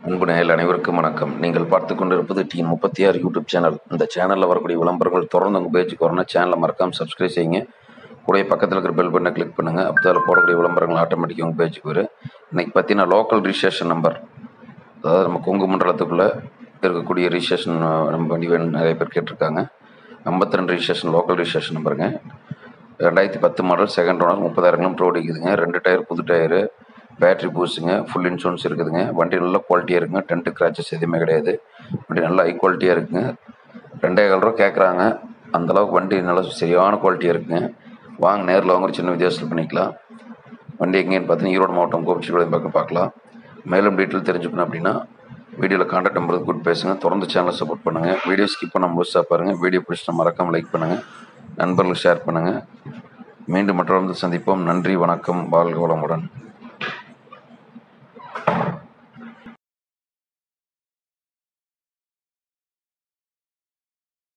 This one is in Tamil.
அன்பு நேயல் அனைவருக்கும் வணக்கம் நீங்கள் பார்த்து கொண்டிருப்பது டீன் முப்பத்தி ஆறு யூடியூப் சேனல் இந்த சேனலில் வரக்கூடிய விளம்பரங்கள் தொடர்ந்து உங்கள் பேஜுக்கு வரணும் சேனலை மறக்காம சப்ஸ்கிரைப் செய்யுங்க கூடவே பக்கத்தில் இருக்கிற பெல் பட்டனை கிளிக் பண்ணுங்கள் அப்போ அதில் போடக்கூடிய விளம்பரங்கள் ஆட்டோமேட்டிக்காக உங்கள் பேஜுக்கு வரும் இன்னைக்கு பார்த்தீங்கன்னா லோக்கல் ரிஜிஸ்ட்ரேஷன் நம்பர் அதாவது நம்ம கொங்கு மண்டலத்துக்குள்ளே இருக்கக்கூடிய ரிஜிஸ்ட்ரேஷன் நம்ம வண்டி வேணும் நிறைய பேர் கேட்டிருக்காங்க ஐம்பத்தி ரெண்டு ரிஜிஸ்ட்ரேஷன் லோக்கல் ரிஜிஸ்ட்ரேஷன் நம்பருங்க ரெண்டாயிரத்தி பத்து மாடல் செகண்ட் ஓனர் முப்பதாயிரம் கிலோமீட்டர் ஓடிக்குதுங்க ரெண்டு டயர் புது டயரு பேட்டரி பூஸுங்க ஃபுல் இன்சூரன்ஸ் இருக்குதுங்க வண்டி நல்ல குவாலிட்டியாக இருக்குங்க டென்ட்டு கிராச்சஸ் எதுவுமே கிடையாது வண்டி நல்லா ஹை குவாலிட்டியாக இருக்குங்க ரெண்டே கால் ரூபா கேட்குறாங்க அந்தளவுக்கு வண்டி நல்லா சரியான குவாலிட்டியாக இருக்குங்க வாங்க நேரில் வாங்க ஒரு சின்ன வித்தியாசத்தில் பண்ணிக்கலாம் வண்டி எங்கேன்னு பார்த்தீங்கன்னா ஈரோடு மாவட்டம் கோபிச்செட்டிப்பாளையம் பக்கம் பார்க்கலாம் மேலும் டீட்டெயில் தெரிஞ்சுக்கணும் அப்படின்னா வீடியோவில் கான்டாக்ட் நம்பருக்கு கூட்டு பேசுங்க தொடர்ந்து சேனலை சப்போர்ட் பண்ணுங்கள் வீடியோ ஸ்கிப் பண்ண முழுசாக பாருங்கள் வீடியோ பிடிச்சிட்டு மறக்காமல் லைக் பண்ணுங்கள் நண்பர்களுக்கு ஷேர் பண்ணுங்கள் மீண்டும் மற்றொரு சந்திப்போம் நன்றி வணக்கம் வாழ்க வளமுடன்